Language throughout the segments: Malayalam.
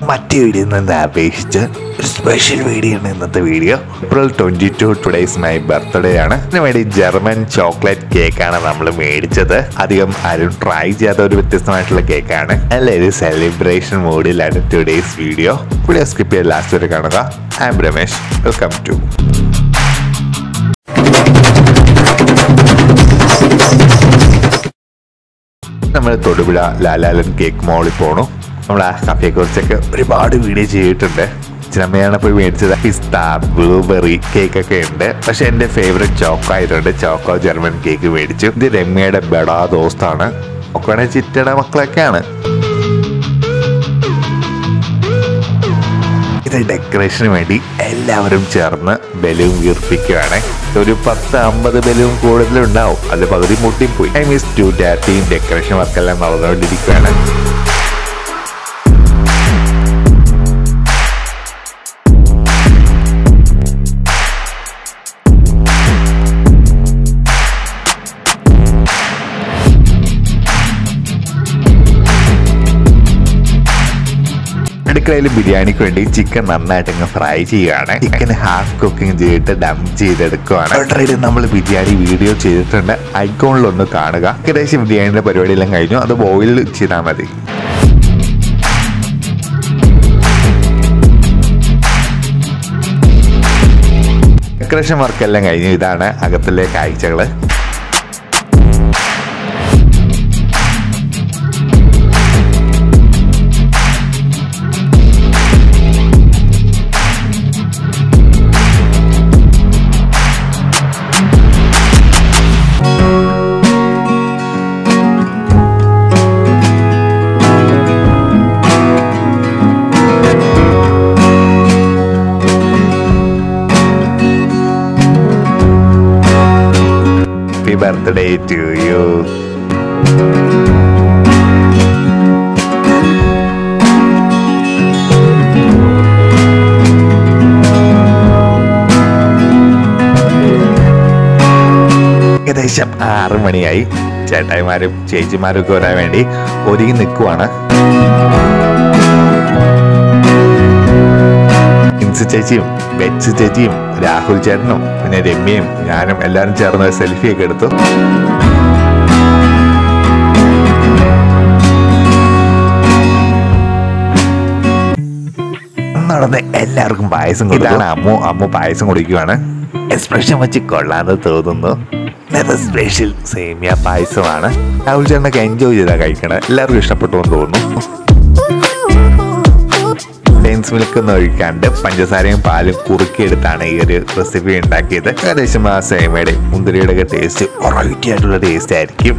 മറ്റേ വീഡിയോയിൽ നിന്ന് അപേക്ഷിച്ച് ഒരു സ്പെഷ്യൽ വീഡിയോ ആണ് ഇന്നത്തെ video April twenty two today's my birthday ആണ് ഇതിനു വേണ്ടി ജർമ്മൻ ചോക്ലേറ്റ് കേക്കാണ് നമ്മൾ മേടിച്ചത് അധികം ആരും ട്രൈ ചെയ്യാത്ത ഒരു വ്യത്യസ്തമായിട്ടുള്ള കേക്കാണ് നല്ലൊരു സെലിബ്രേഷൻ മൂഡിലാണ് ടുഡേസ് വീഡിയോ വീഡിയോ സ്കിപ്പ് ചെയ്ത് ലാസ്റ്റ് വരെ കാണുക I'm Ramesh welcome to നമ്മൾ തൊടുപുഴ ലാലാലൻ കേക്ക് മോളിൽ പോണു നമ്മൾ ആ കഫയെ കുറിച്ചൊക്കെ ഒരുപാട് വീഡിയോ ചെയ്തിട്ടുണ്ട് ചിലമ്മയാണ് പോയി മേടിച്ചത് പിസ്ത ബ്ലൂബെറി കേക്ക് ഒക്കെ ഉണ്ട് പക്ഷെ എൻ്റെ ഫേവറേറ്റ് ചോക്കോ ആയതുകൊണ്ട് ചോക്കോ ജർമ്മൻ കേക്ക് മേടിച്ചു ഇത് രമ്യയുടെ ബെടാ ദോസ്താണ് ഒക്കെ ചിറ്റയുടെ മക്കളൊക്കെയാണ് ഇത് ഡെക്കറേഷന് വേണ്ടി എല്ലാവരും ചേർന്ന് ബലൂൺ വീർപ്പിക്കുകയാണ് ഒരു പത്ത് അമ്പത് ബലൂൺ കൂടുതലുണ്ടാവും അത് പകുതി മുട്ടിപ്പോയി ഐ മീൻസ് ടു ഡാറ്റിയും ഡെക്കറേഷൻ വർക്കെല്ലാം നടന്നുകൊണ്ടിരിക്കുകയാണ് അടുക്കളയിൽ ബിരിയാണിക്ക് വേണ്ടി ചിക്കൻ നന്നായിട്ട് അങ്ങ് ഫ്രൈ ചെയ്യുകയാണ് ചിക്കൻ ഹാഫ് കുക്കിംഗ് ചെയ്തിട്ട് ഡം ചെയ്തെടുക്കുകയാണ് ഓൾറെഡി നമ്മൾ ബിരിയാണി വീഡിയോ ചെയ്തിട്ടുണ്ട് ഐക്കോണിലൊന്ന് കാണുക ഏകദേശം ബിരിയാണിയുടെ പരിപാടിയെല്ലാം കഴിഞ്ഞു അത് ബോയിൽ ചെയ്താൽ മതി ഡെക്കറേഷൻ വർക്കെല്ലാം കഴിഞ്ഞു ഇതാണ് അകത്തിലെ കാഴ്ചകള് ഹാപ്പി ബർത്ത്ഡേ ടു യു ഏകദേശം ആറ് മണിയായി ചേട്ടായിമാരും ചേച്ചിമാരും ഒക്കെ വരാൻ വേണ്ടി ഒരുങ്ങി നിൽക്കുവാണ് ഇൻസു ചേച്ചിയും ബെറ്റ്സ് ചേച്ചിയും രാഹുൽ ചേട്ടനും പിന്നെ രമ്യയും ഞാനും എല്ലാവരും ചേർന്ന് സെൽഫി ഒക്കെ എടുത്തു നടന്ന് എല്ലാവർക്കും പായസം കൊടുത്താണ് അമ്മു അമ്മു പായസം കുടിക്കുവാണ് എക്സ്പ്രഷൻ വെച്ച് കൊള്ളാന്ന് തോന്നുന്നു സ്പെഷ്യൽ സേമിയ പായസമാണ് രാഹുൽ ചേട്ടനൊക്കെ എൻജോയ് ചെയ്താ കഴിക്കണത് എല്ലാവർക്കും ഇഷ്ടപ്പെട്ടു എന്ന് തോന്നുന്നു ഡെൻസ് മിൽക്ക് ഒന്നും ഒഴിക്കാണ്ട് പഞ്ചസാരയും പാലും കുറുക്കിയെടുത്താണ് ഈ ഒരു റെസിപ്പി ഉണ്ടാക്കിയത് ഏകദേശം ആ സേമയുടെ മുന്തിരിയുടെ ഒക്കെ ടേസ്റ്റ് വെറൈറ്റി ആയിട്ടുള്ള ടേസ്റ്റ് ആയിരിക്കും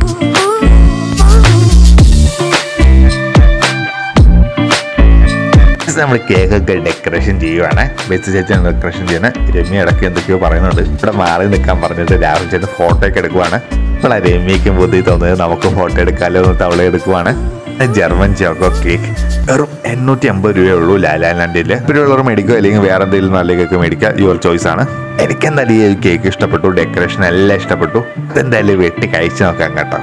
നമ്മൾ കേക്കൊക്കെ ഡെക്കറേഷൻ ചെയ്യുവാണ് ബെച്ച് ചേച്ചി ഡെക്കറേഷൻ ചെയ്യുന്ന രമ്യ ഇടയ്ക്ക് എന്തൊക്കെയോ പറയുന്നുണ്ട് ഇവിടെ മാറി നിൽക്കാൻ പറഞ്ഞിട്ട് രാഹുൽ ചേട്ടൻ ഫോട്ടോ ഒക്കെ എടുക്കുവാണ് ഇപ്പോൾ ആ രമ്യയ്ക്കും ബുദ്ധി തോന്നുന്നത് നമുക്ക് ഫോട്ടോ എടുക്കാമല്ലോ എന്ന് തവള എടുക്കുവാണ് ജർമ്മൻ ചോക്കോ കേക്ക് വെറും എണ്ണൂറ്റി അമ്പത് രൂപയേ ഉള്ളൂ ലാലാൻഡിൽ ഇവരുള്ളവർ മേടിക്കുക അല്ലെങ്കിൽ വേറെ എന്തെങ്കിലും നല്ല കേക്ക് മേടിക്കുക യുവർ ചോയ്സ് ആണ് എനിക്ക് എന്തായാലും ഈ കേക്ക് ഇഷ്ടപ്പെട്ടു ഡെക്കറേഷൻ എല്ലാം ഇഷ്ടപ്പെട്ടു ഇതെന്തായാലും വെട്ടി കഴിച്ചു നോക്കാം കേട്ടോ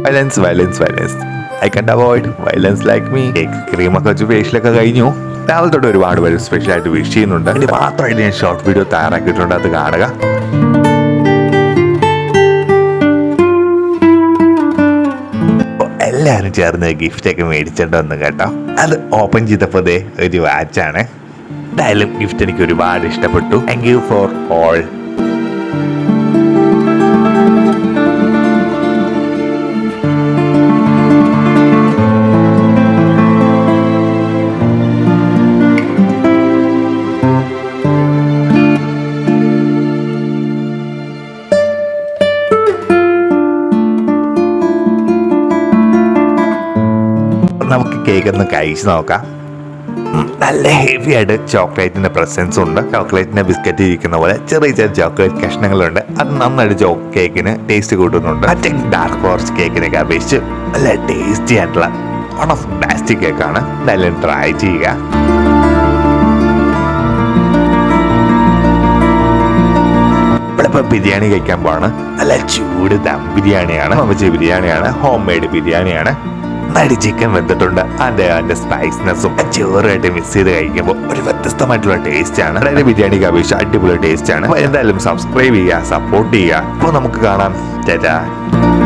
violence violence violence I can't avoid violence like me cake ക്രീമൊക്കെ വെച്ച് ഫേഷ്യലൊക്കെ കഴിഞ്ഞു രാവിലെ തൊട്ട് ഒരുപാട് പേര് സ്പെഷ്യലായിട്ട് വിഷ് ചെയ്യുന്നുണ്ട് ഇനി മാത്രമായിട്ട് ഞാൻ ഷോർട്ട് വീഡിയോ തയ്യാറാക്കിയിട്ടുണ്ട് അത് കാണുക അപ്പൊ എല്ലാവരും ചേർന്ന് ഗിഫ്റ്റ് ഒക്കെ മേടിച്ചിട്ട് വന്നു കേട്ടോ അത് ഓപ്പൺ ചെയ്തപ്പോൾ ദേ ഒരു വാച്ചാണ് എന്തായാലും ഗിഫ്റ്റ് എനിക്ക് ഒരുപാട് ഇഷ്ടപ്പെട്ടു താങ്ക് യു ഫോർ ഓൾ നമുക്ക് കേക്ക് ഒന്ന് കഴിച്ച് നോക്കാം ഉം, നല്ല ഹെവി ആയിട്ട് ചോക്ലേറ്റിന്റെ പ്രസൻസ് ഉണ്ട് ചോക്ലേറ്റിന്റെ ബിസ്ക്കറ്റ് ഇരിക്കുന്ന പോലെ ചെറിയ ചെറിയ ചോക്ലേറ്റ് കഷ്ണങ്ങളുണ്ട് അത് നന്നായിട്ട് ചോ കേക്കിന് ടേസ്റ്റ് കൂട്ടുന്നുണ്ട് മറ്റേ ഡാർക്ക് ഫോറസ്റ്റ് കേക്കിനൊക്കെ അപേക്ഷിച്ച് നല്ല ടേസ്റ്റി ആയിട്ടുള്ള വൺ ഓഫ് പ്ലാസ്റ്റിക് കേക്കാണ് എന്തായാലും ട്രൈ ചെയ്യുക നമ്മളിപ്പോ ബിരിയാണി കഴിക്കാൻ പോവാണ് നല്ല ചൂട് ദം ബിരിയാണിയാണ് മമ്മച്ചി ബിരിയാണിയാണ് ഹോം മെയ്ഡ് ബിരിയാണിയാണ് നടി ചിക്കൻ വെന്തിട്ടുണ്ട് അതിന്റെ അതിന്റെ സ്പൈസ്നെസ്സും ചോറുമായിട്ട് മിക്സ് ചെയ്ത് കഴിക്കുമ്പോൾ ഒരു വ്യത്യസ്തമായിട്ടുള്ള ടേസ്റ്റ് ആണ് അതായത് ബിരിയാണിക്ക് അപേക്ഷിച്ച് അടിപൊളി ടേസ്റ്റ് ആണ് അപ്പൊ എന്തായാലും സബ്സ്ക്രൈബ് ചെയ്യുക സപ്പോർട്ട് ചെയ്യുക അപ്പോൾ നമുക്ക് കാണാം ചേച്ചാ